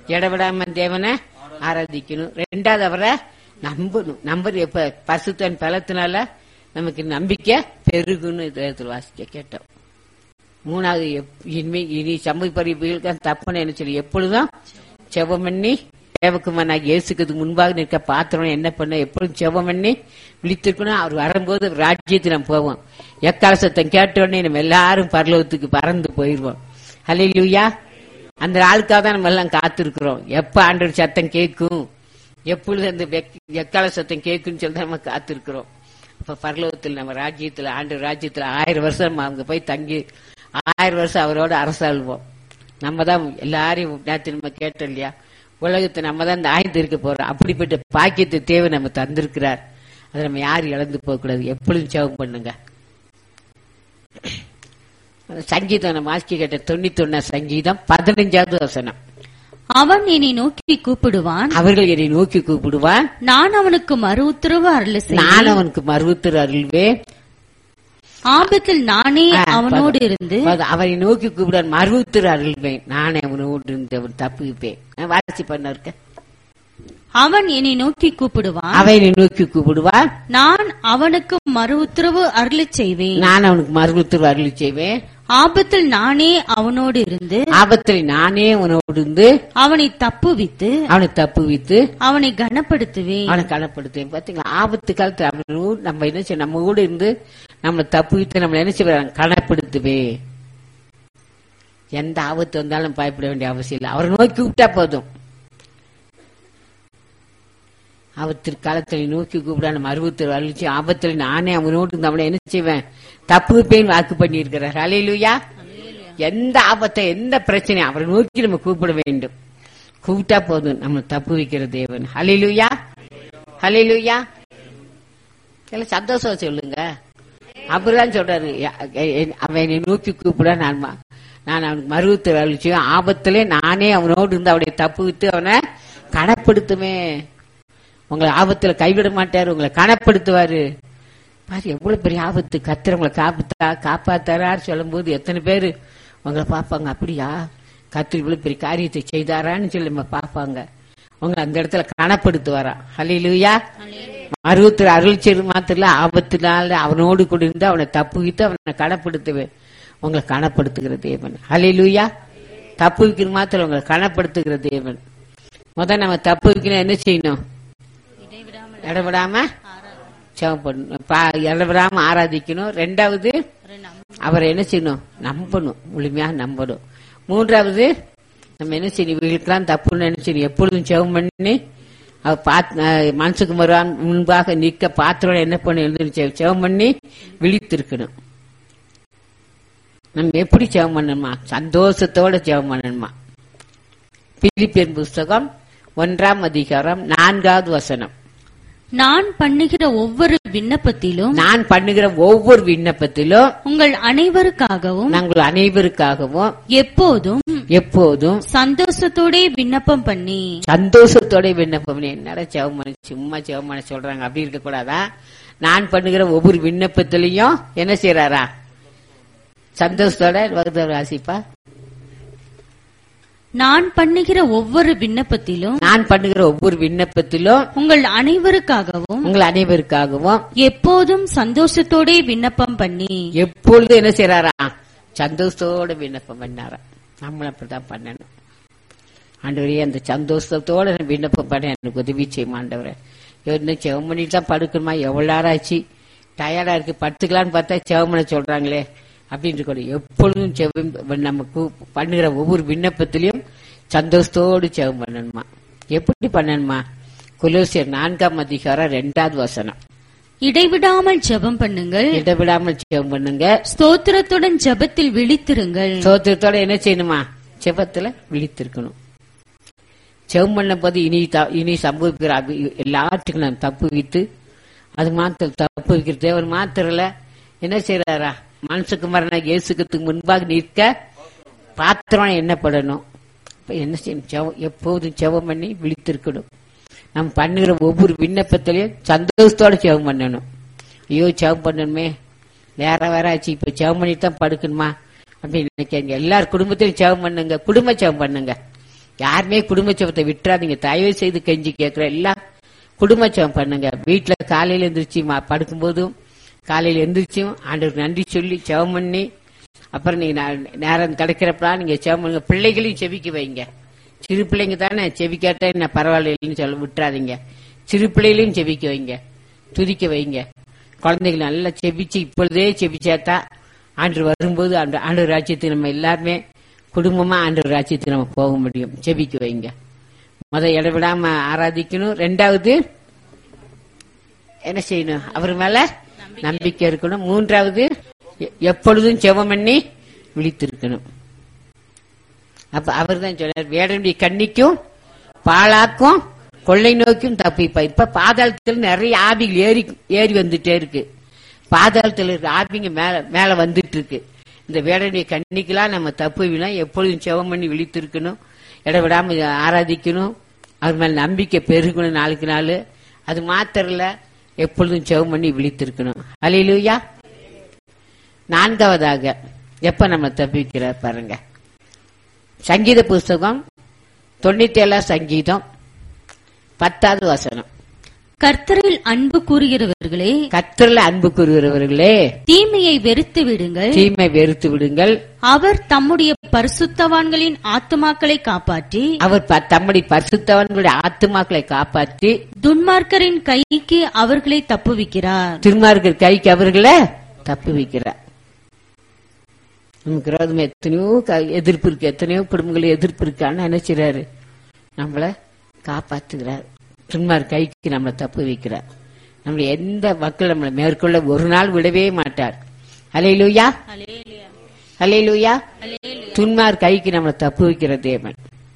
இடவிடாம தேவனை ஆராதிக்கணும் ரெண்டாவது அவரை நம்பணும் நம்பர் எப்ப பசுத்தன் பலத்தினால நமக்கு நம்பிக்கை பெருகுன்னு இதுல வாசிக்க கேட்டோம் மூணாவது எப்- இனிமே இனி சமூக தப்புன்னு என்ன சொல்லி எப்பொழுதும் செவம் பண்ணி தேவக்குமார் இயேசுக்கு முன்பாக நிற்க பாத்திரம் என்ன பண்ண எப்பொழுதும் செவம் பண்ணி விழித்திருக்கணும் அவர் வரும்போது ராஜ்யத்துக்கு நம்ம போவோம் எக்கால சத்தம் கேட்ட உடனே நம்ம எல்லாரும் பரலோகத்துக்கு பறந்து போயிருவோம் ஹalleluya அந்த ஆளுக்காக தான் நம்ம எல்லாம் காத்திருக்கிறோம் எப்ப ஆண்டவர் சத்தம் கேட்கும் எப்பொழுது அந்த வெக்- எக்கால சத்தம் கேட்கும்னு சொல்லி நம்ம காத்திருக்கிறோம் அப்ப பரலோகத்தில் நம்ம ராஜ்யத்துல ஆண்டு ராஜ்யத்துல ஆயிரம் வருஷம் நம்ம அங்க போய் தங்கி ஆயிரம் வருஷம் அவரோட அரசாள்வோம் நம்ம தான் எல்லாரையும் நேற்று நம்ம கேட்டோம் இல்லையா உலகத்தை நம்ம தான் இந்த ஆய்ந்து இருக்க போறோம் அப்படிப்பட்ட பாக்கியத்தை தேவை நம்ம தந்திருக்கிறார் அதை நம்ம யாரும் இழந்து போக கூடாது எப்பொழுதும் சேவம் பண்ணுங்க சங்கீதம் நம்ம ஆஸ்கி கேட்ட தொண்ணூத்தி சங்கீதம் பதினஞ்சாவது வசனம் அவன் என்னை நோக்கி கூப்பிடுவான் அவர்கள் என்னை நோக்கி கூப்பிடுவான் நான் அவனுக்கு மறு உத்தரவு அருள செய்வேன் நான் அவனுக்கு மருவத்தர் அருள்வேன் ஆபத்தில் நானே ஆ, அவனோடு பதம். இருந்து பதம். அவனை நோக்கி கூப்பிடான் மருவத்தர் அருள்வேன் நானே அவனோடு இருந்து அவன் தப்புவிப்பேன் வாசி பண்ண இருக்க அவன் என்னை நோக்கி கூப்பிடுவான் அவனை நோக்கி கூப்பிடுவான் நான் அவனுக்கு மறு உத்தரவு அருளச் செய்வேன் நான் அவனுக்கு மருவத்தர் அருளி செய்வேன் ஆபத்தில் நானே அவனோடு இருந்து ஆபத்தில் நானே அவனோடு இருந்து அவனை தப்புவித்து அவனை தப்புவித்து அவனை கனப்படுத்துவேன் அவனை கனப்படுத்துவேன் பாத்தீங்களா ஆபத்து காலத்துல அவனோடு நம்ம என்ன செய்ய நம்ம கூட இருந்து நம்மளை தப்புவித்து நம்மளை என்ன செய்வாங்க கனப்படுத்துவே எந்த ஆபத்து வந்தாலும் பயப்பட வேண்டிய அவசியம் இல்லை அவரை நோக்கி கூப்பிட்டா போதும் ஆபத்திற்கு காலத்தில் நோக்கி கூப்பிடான அறுபத்தி அழிச்சு ஆபத்தில் நானே அவனோடு இருந்து அவனை என்ன செய்வேன் தப்புவிப்பேன் வாக்கு பண்ணி இருக்கிறார் அலையிலுயா எந்த ஆபத்தை எந்த பிரச்சனையும் அவரை நோக்கி நம்ம கூப்பிட வேண்டும் கூப்பிட்டா போதும் நம்ம தப்பு வைக்கிற தேவன் ஹலிலுயா ஹலிலுயா எல்லாம் சந்தோஷம் சொல்லுங்க அப்படிதான் சொல்றாரு ய- எ- அவன் என்னை நோக்கி கூப்பிட நான் ம- நான் அவனுக்கு மருவத்து அழிச்சு ஆபத்திலே நானே அவனோடு இருந்து அவனை தப்பு விட்டு அவனை கனப்படுத்துவேன் உங்களை ஆபத்துல கைவிட மாட்டாரு உங்களை கனப்படுத்துவாரு பாரு எவ்வளவு பெரிய ஆபத்து கத்திர உங்களை காப்பாத்தா காப்பாத்தாரான்னு சொல்லும்போது எத்தனை பேரு உங்களை பார்ப்பாங்க அப்படியா கத்திரி இவ்வளவு பெரிய காரியத்தை செய்தாரான்னு சொல்லி நம்ம பார்ப்பாங்க உங்களை அந்த இடத்துல கனப்படுத்துவாரா ஹலிலுயா அறுபத்தி அருள் செய்து மாத்திரல ஆபத்தினால அவனோடு கூட இருந்து அவனை தப்புவித்து அவனை கனப்படுத்துவேன் உங்களை கனப்படுத்துகிற தேவன் ஹலிலுயா தப்பு வைக்கிற மாத்திரம் உங்களை கனப்படுத்துகிற தேவன் முத நம்ம தப்பு வைக்கணும் என்ன செய்யணும் இடவிடாம ஜெபம் பண்ணணும் பா- இடவிடாம ஆராதிக்கணும் ரெண்டாவது அவரை என்ன செய்யணும் நம்பணும் முழுமையா நம்பணும் மூன்றாவது நம்ம என்ன செய்யணும் இவங்களுக்கெல்லாம் தப்புன்னு நினைச்சு எப்பொழுதும் ஜெபம் பண்ணி அவ பாத்- அஹ் மனசுக்கு மறுவான் முன்பாக நிற்க பாத்திரம் என்ன பண்ணி எழுந்து ஜெபம் பண்ணி விழித்திருக்கணும் நம்ம எப்படி ஜெபம் பண்ணணுமா சந்தோஷத்தோட ஜெபம் பண்ணணுமா பிலிப்பியன் புஸ்தகம் ஒன்றாம் அதிகாரம் நான்காவது வசனம் நான் பண்ணுகிற ஒவ்வொரு விண்ணப்பத்திலும் நான் பண்ணுகிற ஒவ்வொரு விண்ணப்பத்திலும் உங்கள் அனைவருக்காகவும் நாங்கள் அனைவருக்காகவும் எப்போதும் எப்போதும் சந்தோஷத்தோட விண்ணப்பம் பண்ணி சந்தோஷத்தோட விண்ணப்பம் பண்ணி, என்னடா செவமணி சும்மா செவமணி சொல்றாங்க அப்படி இருக்க கூடாதா நான் பண்ணுகிற ஒவ்வொரு விண்ணப்பத்திலையும் என்ன செய்யறாரா சந்தோஷத்தோட வருத வாசிப்பா நான் பண்ணுகிற ஒவ்வொரு விண்ணப்பத்திலும் நான் பண்ணுகிற ஒவ்வொரு விண்ணப்பத்திலும் உங்கள் அனைவருக்காகவும் உங்கள் அனைவருக்காகவும் எப்போதும் சந்தோஷத்தோட விண்ணப்பம் பண்ணி எப்பொழுது என்ன செய்யறாரா சந்தோஷத்தோட விண்ணப்பம் பண்ணாரா நம்மளும் அப்படிதான் பண்ணணும் ஆண்டவரே அந்த சந்தோஷத்தோட நான் விண்ணப்பம் பண்ண எனக்கு உதவி செய்யும் ஆண்டவரே இன்னும் செவம் பண்ணிட்டு தான் படுக்கணுமா எவ்வளவு நேரம் ஆச்சு டயர்டா இருக்கு படுத்துக்கலான்னு பார்த்தா செவமனை சொல்றாங்களே அப்படின்னு கூட எப்பொழுதும் செவம் நம்ம கூ- பண்ணுகிற ஒவ்வொரு விண்ணப்பத்திலையும் சந்தோஷத்தோடு செவம் பண்ணணுமா எப்படி பண்ணணுமா குலோசியர் நான்காம் அதிகாரம் ரெண்டாவது வசனம் இடைவிடாமல் ஜெபம் பண்ணுங்கள் இடவிடாமல் செவம் பண்ணுங்க ஸ்தோத்திரத்துடன் ஜெபத்தில் விழித்திருங்கள் சோத்திரத்தோட என்ன செய்யணுமா செபத்துல விழித்திருக்கணும் செவம் பண்ண போது இனி த- இனி சம்பவிக்கிற அபி- எல்லாத்துக்கும் நான் தப்பு வைத்து அது மாத்திரம் தப்பு வைக்கிற தேவன் மாத்திரல என்ன செய்யறாரா மனசுக்கு மரண இயேசுக்கு முன்பாக நிற்க பாத்திரம் என்ன படணும் இப்ப என்ன செய்யணும் செவம் எப்போதும் செவம் பண்ணி விழித்திருக்கணும் நம்ம பண்ணுகிற ஒவ்வொரு விண்ணப்பத்திலையும் சந்தோஷத்தோட செவம் பண்ணணும் ஐயோ செவம் பண்ணணுமே வேற வேற ஆச்சு இப்ப செவம் பண்ணிட்டு தான் படுக்கணுமா அப்படின்னு நினைக்காங்க எல்லார் குடும்பத்திலும் செவம் பண்ணுங்க குடும்ப செவம் பண்ணுங்க யாருமே குடும்ப ஜெபத்தை விட்டுறாதீங்க தயவு செய்து கெஞ்சி கேட்கிற எல்லாம் குடும்ப ஜெபம் பண்ணுங்க வீட்டுல காலையில எந்திரிச்சு மா- படுக்கும்போதும் காலையில எந்திரிச்சும் ஆண்டவருக்கு நன்றி சொல்லி ஜெபம் பண்ணி அப்புறம் நீங்க நே- நேரம் கிடைக்கிறப்பலாம் நீங்க ஜெபம் பண்ணுங்க பிள்ளைகளையும் செவிக்க வைங்க சிறு பிள்ளைங்க தானே செவிக்காட்டா என்ன பரவாயில்லைன்னு சொல்ல விட்டுறாதீங்க சிறு பிள்ளைகளையும் செவிக்க வைங்க துதிக்க வைங்க குழந்தைகள் நல்லா செபிச்சு இப்பொழுதே செபிச்சாத்தா ஆண்டு வரும்போது ஆண்டு ஆண்டு ராஜ்யத்துக்கு நம்ம எல்லாருமே குடும்பமா ஆண்டு ராஜ்யத்துக்கு நம்ம போக முடியும் செபிக்க வைங்க முத இடவிடாம ஆராதிக்கணும் ரெண்டாவது என்ன செய்யணும் அவர் மேல நம்பிக்கை இருக்கணும் மூன்றாவது எ- எப்பொழுதும் செவம் பண்ணி விழித்திருக்கணும் அப்ப அவர் தான் சொன்னார் வேடனுடைய கண்ணிக்கும் பாழாக்கும் கொள்ளை நோக்கியும் தப்பிப்பா இப்ப பாதாளத்தில் நிறைய ஆவிகள் ஏறி ஏறி வந்துட்டே இருக்கு பாதாளத்தில் இருக்க ஆவிங்க மேல மேல வந்துட்டு இருக்கு இந்த வேடனுடைய கண்ணிக்கெல்லாம் நம்ம தப்புவிலாம் எப்பொழுதும் செவம் பண்ணி விழித்திருக்கணும் இடவிடாம இதை ஆராதிக்கணும் அவர் மேல நம்பிக்கை பெருகணும் நாளுக்கு நாள் அது மாத்திரம் இல்ல எப்பொழுதும் செவம் பண்ணி விழித்திருக்கணும் அலையிலுயா நான்காவதாக எப்ப நம்ம தப்பிக்கிறார் பாருங்க சங்கீத புஸ்தகம் தொண்ணூத்தி ஏழாம் சங்கீதம் பத்தாவது வசனம் கர்த்தரில் அன்பு கூறுகிறவர்களே கத்தரில் அன்பு கூறுகிறவர்களே தீமையை வெறுத்து விடுங்கள் தீமை வெறுத்து விடுங்கள் அவர் தம்முடைய பரிசுத்தவான்களின் ஆத்துமாக்களை காப்பாற்றி அவர் ப- தம்முடைய பரிசுத்தவன்களுடைய ஆத்துமாக்களை காப்பாற்றி துன்மார்க்கரின் கைக்கு அவர்களை தப்புவிக்கிறார் திருமார்கர் கைக்கு அவர்களை தப்பு வைக்கிறார் நமக்கு விரோதமா எத்தனையோ க- எதிர்ப்பு இருக்கு எத்தனையோ குடும்பங்கள் எதிர்ப்பு இருக்கான்னு நினைச்சிறாரு நம்மள காப்பாத்துகிறார் துன்மார் கைக்கு நம்மளை தப்பு வைக்கிறார் நம்மளை எந்த மக்கள் நம்மளை மேற்கொள்ள ஒரு நாள் விடவே மாட்டார் அலையிலூயா அலையிலூயா துன்மார் கைக்கு நம்மளை தப்பு வைக்கிற தேவன்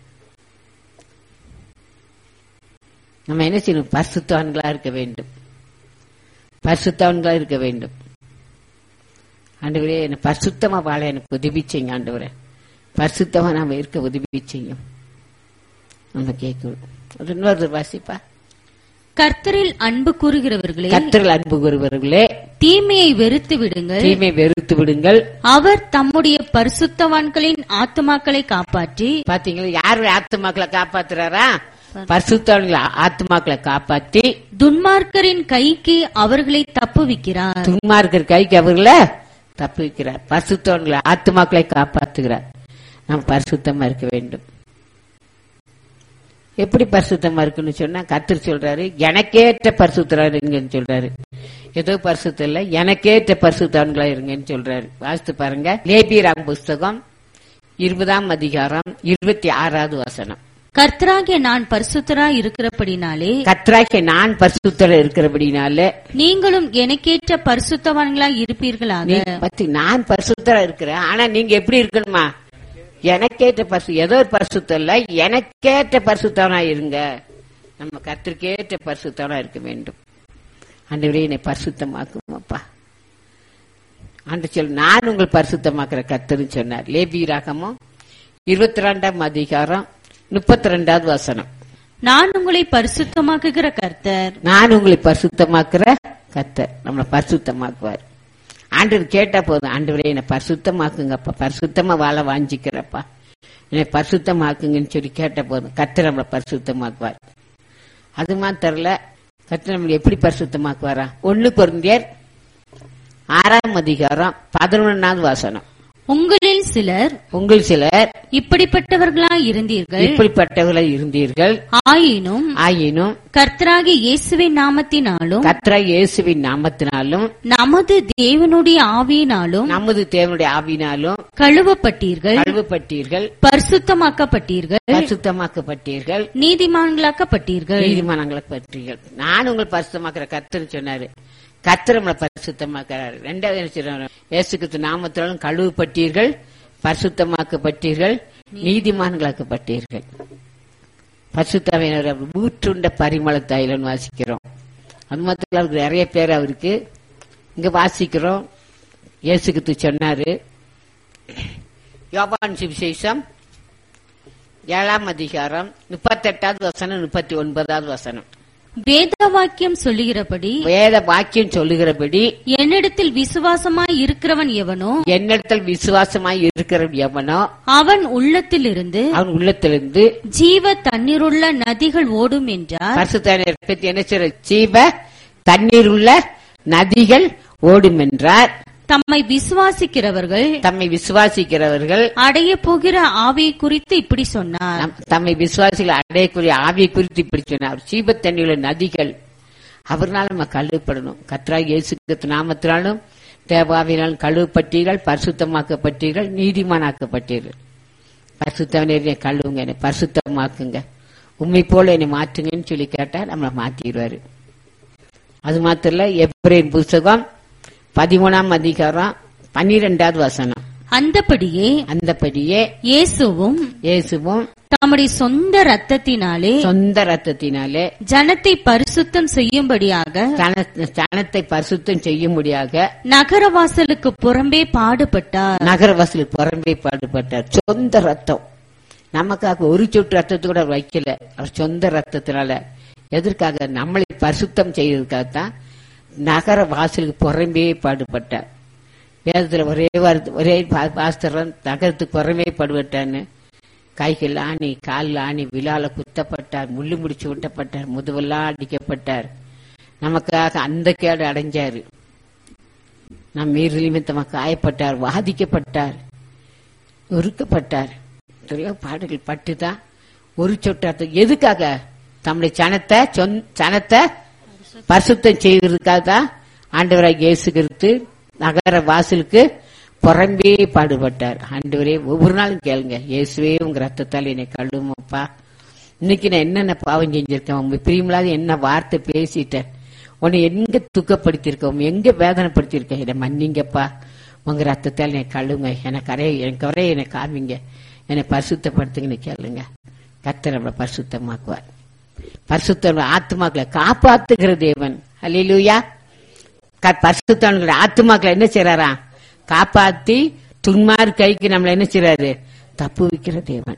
நம்ம என்ன செய்யணும் பரிசுத்தவான்களா இருக்க வேண்டும் பரிசுத்தவான்களா இருக்க வேண்டும் ஆண்டவரே என்ன பரிசுத்தமா வாழ எனக்கு உதவி செய்யுங்க ஆண்டவரே பரிசுத்தமா நாம இருக்க உதவி செய்யும் நம்ம கேட்கணும் அது இன்னொரு வாசிப்பா கர்த்தரில் அன்பு கூறுகிறவர்களே கத்தர்கள் அன்பு கூறுவர்களே தீமையை வெறுத்து விடுங்கள் தீமை வெறுத்து விடுங்கள் அவர் தம்முடைய பரிசுத்தவான்களின் ஆத்துமாக்களை காப்பாற்றி பாத்தீங்களா யாரு ஆத்துமாக்களை காப்பாத்துறாரா பரிசுத்தவான்களை ஆத்துமாக்களை காப்பாத்தி துன்மார்க்கரின் கைக்கு அவர்களை தப்புவிக்கிறார் துன்மார்க்கர் கைக்கு அவர்களை தப்பு வைக்கிறார் பரிசுத்தவன்களை ஆத்துமாக்களை காப்பாத்துகிறார் நாம் பரிசுத்தமா இருக்க வேண்டும் எப்படி பரிசுத்தமா இருக்குன்னு சொன்னா கத்தர் சொல்றாரு எனக்கேற்ற பரிசுத்தரா இருங்கன்னு சொல்றாரு ஏதோ பரிசுத்தம் இல்ல எனக்கேற்ற பரிசுத்தவன்களா இருங்கன்னு சொல்றாரு வாசித்து பாருங்க லேபியராம் புஸ்தகம் இருபதாம் அதிகாரம் இருபத்தி ஆறாவது வசனம் கர்த்தராகிய நான் பரிசுத்தராய் இருக்கிறபடினாலே கத்ராக்கி நான் பரிசுத்தர இருக்கிறபடினால நீங்களும் எனக்கேற்ற பரிசுத்தவான்களாய் இருப்பீர்களாக நீ பத்தி நான் பரிசுத்தரா இருக்கிறேன் ஆனா நீங்க எப்படி இருக்கணுமா எனக்கேற்ற பரிசு ஏதோ ஒரு பரிசுத்தம் இல்ல எனக்கேற்ற பரிசுத்தவனா இருங்க நம்ம கத்திற்கேற்ற பரிசுத்தவனா இருக்க வேண்டும் ஆண்டவரே என்னை பரிசுத்தமாக்கும் அப்பா ஆண்டு சொல் நான் உங்கள் பரிசுத்தமாக்குற கத்தருன்னு சொன்னார் லேபி ராகமும் இருபத்தி ரெண்டாம் அதிகாரம் முப்பத்தி ரெண்டாவது வசனம் நான் உங்களை பரிசுத்தமாக்குகிற கர்த்தர் நான் உங்களை பரிசுத்தமாக்குற கத்தர் நம்மளை பரிசுத்தமாக்குவார் ஆண்டவர் கேட்டா போதும் ஆண்டவரே என்னை பரிசுத்தமாக்குங்கப்பா பரிசுத்தமா வாழ வாஞ்சிக்கிறப்பா என்னை பரிசுத்தமாக்குங்கன்னு சொல்லி கேட்ட போதும் கத்தர் நம்மளை பரிசுத்தமாக்குவார் அது மாத்திரல கத்தர் நம்மளை எப்படி பரிசுத்தமாக்குவாரா ஒண்ணு பொருந்தியர் ஆறாம் அதிகாரம் பதினொன்னாவது வாசனம் உங்களில் சிலர் உங்கள் சிலர் இப்படிப்பட்டவர்களாய் இருந்தீர்கள் இப்படிப்பட்டவர்களாக இருந்தீர்கள் ஆயினும் ஆயினும் கர்த்தராகிய இயேசுவின் நாமத்தினாலும் கத்ரா இயேசுவின் நாமத்தினாலும் நமது தேவனுடைய ஆவியினாலும் நமது தேவனுடைய ஆவினாலும் கழுவப்பட்டீர்கள் கழுவப்பட்டீர்கள் பரிசுத்தமாக்கப்பட்டீர்கள் பரிசுத்தமாக்கப்பட்டீர்கள் நீதிமான்களாக்கப்பட்டீர்கள் நீதிமானங்களை பற்றீர்கள் நான் உங்கள் பரிசுத்தமாக்குற கர்த்தர் சொன்னாரு கர்த்தர் நம்மளை பரிசுத்தமாக்குறாரு ரெண்டாவது என்ன சொல்றாரு இயேசு கிறிஸ்து நாமத்தினாலும் கழுவப்பட்டீர்கள் பரிசுத்தமாக்கப்பட்டீர்கள் நீதிமான்களாக்கப்பட்டீர்கள் பரிசுத்தமையினர் ஊற்றுண்ட பரிமள தைலன்னு வாசிக்கிறோம் அது மாத்திரம் அவருக்கு நிறைய பேர் அவருக்கு இங்க வாசிக்கிறோம் இயேசு கிறிஸ்து சொன்னாரு யோபான் சுவிசேஷம் ஏழாம் அதிகாரம் முப்பத்தெட்டாவது வசனம் முப்பத்தி ஒன்பதாவது வசனம் வேத வாக்கியம் சொல்லுகிறபடி வேத வாக்கியம் சொல்லுகிறபடி என்னிடத்தில் விசுவாசமாய் இருக்கிறவன் எவனோ என்னிடத்தில் விசுவாசமாய் இருக்கிற எவனோ அவன் உள்ளத்திலிருந்து அவன் உள்ளத்திலிருந்து ஜீவ தண்ணீருள்ள நதிகள் ஓடும் என்றார் பரிசுத்தான பற்றி என்ன சொல்ற ஜீவ தண்ணீர் உள்ள நதிகள் ஓடும் என்றார் தம்மை விசுவாசிக்கிறவர்கள் தம்மை விசுவாசிக்கிறவர்கள் அடைய போகிற ஆவியை குறித்து இப்படி சொன்னார் நம்- தம்மை விசுவாசிகள் அடையக்கூடிய ஆவியை குறித்து இப்படி சொன்னார் ஜீவ தண்ணீர் நதிகள் அவர்னால நம்ம கழுவப்படணும் கத்ரா இயேசு கிறிஸ்து நாமத்தினாலும் தேவாவினால் கழுவப்பட்டீர்கள் பரிசுத்தமாக்கப்பட்டீர்கள் நீதிமானாக்கப்பட்டீர்கள் பரிசுத்தவனே கழுவுங்க என்னை பரிசுத்தமாக்குங்க உண்மை போல என்னை மாற்றுங்கன்னு சொல்லி கேட்டா நம்மளை மாத்திடுவாரு அது மாத்திரம் இல்ல எப்ரேன் புஸ்தகம் பதிமூணாம் அதிகாரம் பன்னிரெண்டாவது வசனம் அந்தபடியே அந்தபடியே இயேசுவும் இயேசுவும் தம்முடைய சொந்த ரத்தத்தினாலே சொந்த ரத்தத்தினாலே ஜனத்தை பரிசுத்தம் செய்யும்படியாக தன- தனத்தை பரிசுத்தம் செய்யும்படியாக நகரவாசலுக்கு புறம்பே பாடுபட்டார் நகரவாசல் புறம்பே பாடுபட்டார் சொந்த ரத்தம் நமக்காக ஒரு சொட்டு ரத்தத்தை கூட அவர் வைக்கல அவர் சொந்த ரத்தத்தினால எதற்காக நம்மளை பரிசுத்தம் செய்யறதுக்காகத்தான் நகர வாசலுக்கு புறம்பே பாடுபட்டார் வேதத்துல ஒரே வார்த்தை- ஒரே பா- பாஸ்தரம் நகரத்துக்கு புறம்பே பாடுபட்டான்னு கைகள் ஆணி காலில் ஆணி விழால குத்தப்பட்டார் முள்ளு முடிச்சு விட்டப்பட்டார் முதுவெல்லாம் அடிக்கப்பட்டார் நமக்காக அந்த கேடு அடைஞ்சாரு நம் மீறி நிமித்தமாக காயப்பட்டார் வாதிக்கப்பட்டார் ஒருக்கப்பட்டார் எத்தனையோ பாடுகள் பட்டுதான் ஒரு சொட்டு எதுக்காக தம்முடைய சனத்தை சொந்த- சனத்தை பரிசுத்தம் செய்வதற்காக தான் ஆண்டவராக இயேசு கிறிஸ்து நகர வாசலுக்கு புறம்பே பாடுபட்டார் ஆண்டவரே ஒவ்வொரு நாளும் கேளுங்க இயேசுவே உங்க ரத்தத்தால் என்னை கழுவுமப்பா இன்னைக்கு நான் என்னென்ன பாவம் செஞ்சிருக்கேன் உங்க பிரியமில்லாத என்ன வார்த்தை பேசிட்டேன் உன்னை எங்க துக்கப்படுத்தியிருக்கோம் எங்க வேதனைப்படுத்தியிருக்கேன் என்னை மன்னிங்கப்பா உங்க ரத்தத்தால் என்னை கழுவுங்க எனக்கு கரையை எனக்கு வரைய என்னை காமிங்க என்னை பரிசுத்தப்படுத்துங்கன்னு கேளுங்க கர்த்தர் நம்மளை பரிசுத்தமாக்குவார் பரிசுத்த ஆத்மாக்களை காப்பாத்துகிற தேவன் அல்லேலூயா க- பரிசுத்தவான்களுடைய ஆத்மாக்களை என்ன செய்றாரா காப்பாத்தி துன்மார் கைக்கு நம்மளை என்ன செய்றாரு தப்பு வைக்கிற தேவன்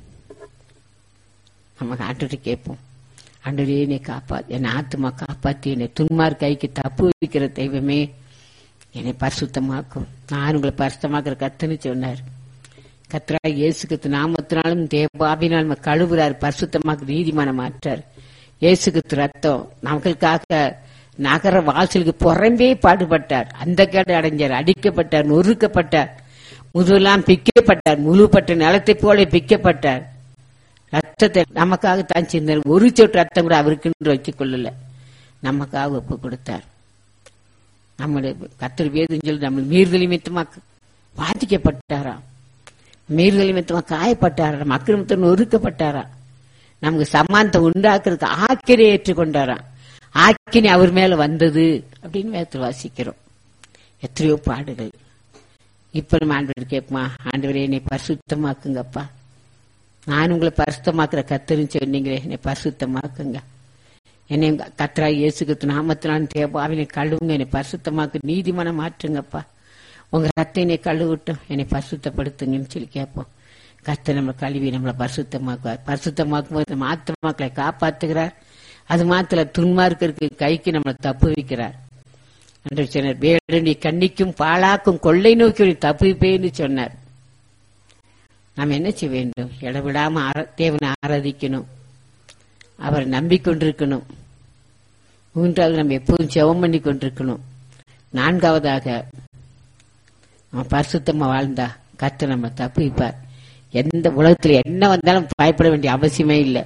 நம்ம ஆண்டு கேட்போம் ஆண்டவரே என்னை காப்பா என் ஆத்மா காப்பாத்தி என்னை துன்மார் கைக்கு தப்பு வைக்கிற தெய்வமே என்னை பரிசுத்தமாக்கும் நான் உங்களை பரிசுத்தமாக்குற கத்துன்னு சொன்னார் கத்ரா இயேசு கிறிஸ்து நாமத்தினாலும் தேவாபினாலும் கழுவுறார் பரிசுத்தமாக நீதிமான மாற்றார் இயேசு கிறிஸ்து ரத்தம் நமங்களுக்காக நகர வாசலுக்கு புறம்பே பாடுபட்டார் அந்த கேடு அடைஞ்சார் அடிக்கப்பட்டார் நொறுக்கப்பட்டார் முதுவெல்லாம் பிக்கப்பட்டார் முழுப்பட்ட நிலத்தை போல பிக்கப்பட்டார் ரத்தத்தை நமக்காக தான் சிந்தார் ஒரு சொட்டு ரத்தம் கூட அவருக்குன்னு வச்சுக் கொள்ளல நமக்காக ஒப்பு கொடுத்தார் நம்முடைய கத்தர் வேதம் சொல்லி நம்ம மீறுதல் நிமித்தமாக பாதிக்கப்பட்டாராம் மீறுதல் நிமித்தமாக காயப்பட்டாராம் அக்கிரமத்தை நொறுக்கப்பட்டாரா நமக்கு சமானத்தை உண்டாக்குறதுக்கு ஆக்கினை ஏற்றுக்கொண்டாராம் ஆக்கினை அவர் மேல வந்தது அப்படின்னு வேதத்தில் வாசிக்கிறோம் எத்தனையோ பாடுகள் இப்ப நம்ம ஆண்டவர் கேட்போமா ஆண்டவரே என்னை பரிசுத்தமாக்குங்கப்பா நான் உங்களை பரிசுத்தமாக்குற கத்தருன்னு சொன்னீங்களே என்னை பரிசுத்தமாக்குங்க என்னை கத்ரா இயேசுக்கு நாமத்தினான் தேவாவினை கழுவுங்க என்னை பரிசுத்தமாக்கு நீதிமனம் மாற்றுங்கப்பா உங்க ரத்த என்னை கழுவட்டும் என்னை பரிசுத்தப்படுத்துங்கன்னு சொல்லி கேட்போம் கர்த்தர் நம்ம கழுவி நம்மளை பரிசுத்தமாக்குவார் பரிசுத்தமாக்கும் போது நம்ம ஆத்மாக்களை காப்பாத்துகிறார் அது மாத்திர துன்மார்க்கருக்கு கைக்கு நம்மளை தப்பு வைக்கிறார் என்று சொன்னார் வேடனி கண்ணிக்கும் பாழாக்கும் கொள்ளை நோக்கி உன்னை தப்புவிப்பேன்னு சொன்னார் நாம் என்ன செய்ய வேண்டும் இடவிடாம ஆர- தேவனை ஆராதிக்கணும் அவரை நம்பிக்கொண்டிருக்கணும் மூன்றாவது நம்ம எப்போதும் ஜெபம் பண்ணி கொண்டிருக்கணும் நான்காவதாக நம்ம பரிசுத்தமா வாழ்ந்தா கர்த்தர் நம்ம தப்புவிப்பார் எந்த உலகத்துல என்ன வந்தாலும் பயப்பட வேண்டிய அவசியமே இல்லை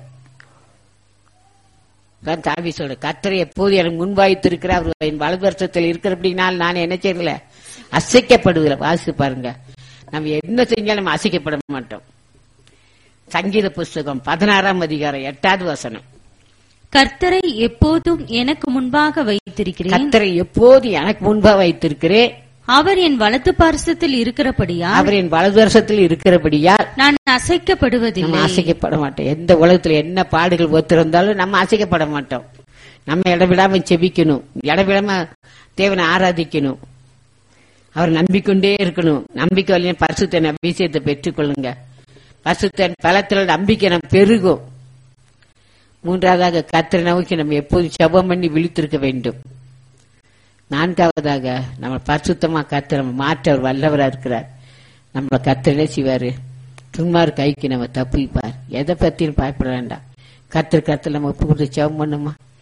தான் தாவி சொல்ற கத்தரை எப்போது எனக்கு முன்வாய்த்திருக்கிற அவர் என் வலதுவர்ஷத்தில் இருக்கிறபடினால் நான் என்ன செய்யல அசைக்கப்படுவதில்லை வாசித்து பாருங்க நம்ம என்ன செஞ்சாலும் நம்ம அசைக்கப்பட மாட்டோம் சங்கீத புஸ்தகம் பதினாறாம் அதிகாரம் எட்டாவது வசனம் கர்த்தரை எப்போதும் எனக்கு முன்பாக வைத்திருக்கிறேன் கத்தரை எப்போது எனக்கு முன்பா வைத்திருக்கிறேன் அவர் என் வலது பார்சத்தில் இருக்கிறபடியால் அவர் என் வலதுவர்ஷத்தில் இருக்கிறபடியால் நான் நம்ம அசைக்கப்படுவதில்லை அசைக்கப்பட மாட்டோம் எந்த உலகத்துல என்ன பாடுகள் ஒத்திருந்தாலும் நம்ம அசைக்கப்பட மாட்டோம் நம்ம இடவிடாம செபிக்கணும் இடவிடாம தேவனை ஆராதிக்கணும் அவர் நம்பிக்கொண்டே இருக்கணும் நம்பிக்கை வழியா பரிசுத்த அபிஷேகத்தை பெற்றுக்கொள்ளுங்க பரிசுத்தன் பலத்தில் நம்பிக்கை நம்ம பெருகும் மூன்றாவதாக கத்திர நோக்கி நம்ம எப்போதும் ஜெபம் பண்ணி விழித்திருக்க வேண்டும் நான்காவதாக நம்ம பரிசுத்தமா கத்திர நம்ம மாற்ற அவர் வல்லவரா இருக்கிறார் நம்மள கத்திரனே செய்வாரு துன்மார் கைக்கு நம்ம தப்பிப்பார் எதை பத்தியும் பயப்பட வேண்டாம் கத்திர கத்திர நம்ம ஒப்பு கொடுத்து ஜெபம் பண்ணுமா